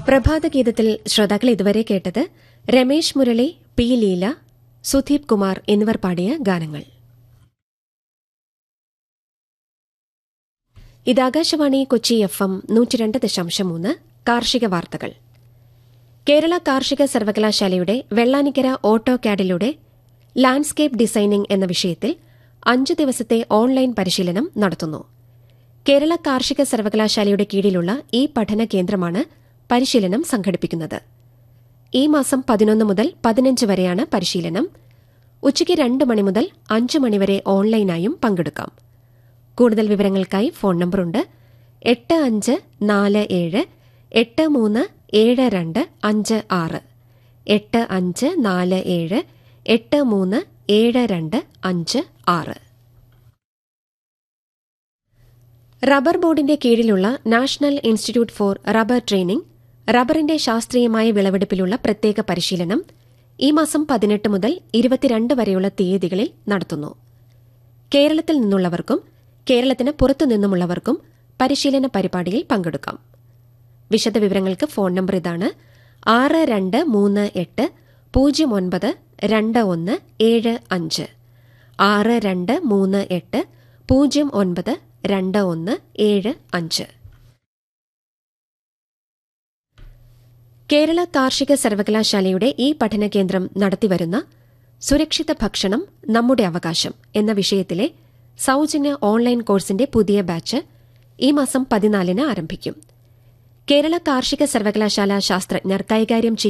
പ്രഭാതഗീതത്തിൽ ശ്രോതാക്കൾ ഇതുവരെ കേട്ടത് രമേശ് മുരളി പി ലീല സുധീപ് കുമാർ എന്നിവർ പാടിയ ഗാനങ്ങൾ ഇത് ആകാശവാണി കൊച്ചി എഫ് എം നൂറ്റിരണ്ട് ദശാംശം മൂന്ന് കാർഷിക വാർത്തകൾ കേരള കാർഷിക സർവകലാശാലയുടെ വെള്ളാനിക്കര ഓട്ടോ കാഡിലൂടെ ലാൻഡ്സ്കേപ്പ് ഡിസൈനിംഗ് എന്ന വിഷയത്തിൽ അഞ്ചു ദിവസത്തെ ഓൺലൈൻ പരിശീലനം നടത്തുന്നു കേരള കാർഷിക സർവകലാശാലയുടെ കീഴിലുള്ള ഈ പഠന കേന്ദ്രമാണ് പരിശീലനം സംഘടിപ്പിക്കുന്നത് ഈ മാസം പതിനൊന്ന് മുതൽ പതിനഞ്ച് വരെയാണ് പരിശീലനം ഉച്ചയ്ക്ക് രണ്ട് മണി മുതൽ അഞ്ച് മണിവരെ ഓൺലൈനായും പങ്കെടുക്കാം കൂടുതൽ വിവരങ്ങൾക്കായി ഫോൺ നമ്പറുണ്ട് എട്ട് അഞ്ച് നാല് ഏഴ് എട്ട് മൂന്ന് ഏഴ് രണ്ട് അഞ്ച് ആറ് എട്ട് അഞ്ച് നാല് ഏഴ് എട്ട് മൂന്ന് ഏഴ് രണ്ട് അഞ്ച് ആറ് റബ്ബർ ബോർഡിന്റെ കീഴിലുള്ള national institute for rubber training റബ്ബറിന്റെ ശാസ്ത്രീയമായ വിളവെടുപ്പിലുള്ള പ്രത്യേക പരിശീലനം ഈ മാസം പതിനെട്ട് മുതൽ ഇരുപത്തിരണ്ട് വരെയുള്ള തീയതികളിൽ നടത്തുന്നു കേരളത്തിൽ നിന്നുള്ളവർക്കും കേരളത്തിന് പുറത്തുനിന്നുമുള്ളവർക്കും പരിശീലന പരിപാടിയിൽ പങ്കെടുക്കാം വിശദവിവരങ്ങൾക്ക് ഫോൺ നമ്പർ ഇതാണ് ആറ് രണ്ട് മൂന്ന് എട്ട് പൂജ്യം ഒൻപത് രണ്ട് ഒന്ന് ഏഴ് അഞ്ച് ആറ് രണ്ട് മൂന്ന് എട്ട് പൂജ്യം ഒൻപത് രണ്ട് ഒന്ന് ഏഴ് അഞ്ച് കേരള കാർഷിക സർവകലാശാലയുടെ ഈ പഠന കേന്ദ്രം നടത്തിവരുന്ന സുരക്ഷിത ഭക്ഷണം നമ്മുടെ അവകാശം എന്ന വിഷയത്തിലെ സൌജന്യ ഓൺലൈൻ കോഴ്സിന്റെ പുതിയ ബാച്ച് ഈ മാസം പതിനാലിന് ആരംഭിക്കും കേരള കാർഷിക സർവകലാശാല ശാസ്ത്രജ്ഞർ കൈകാര്യം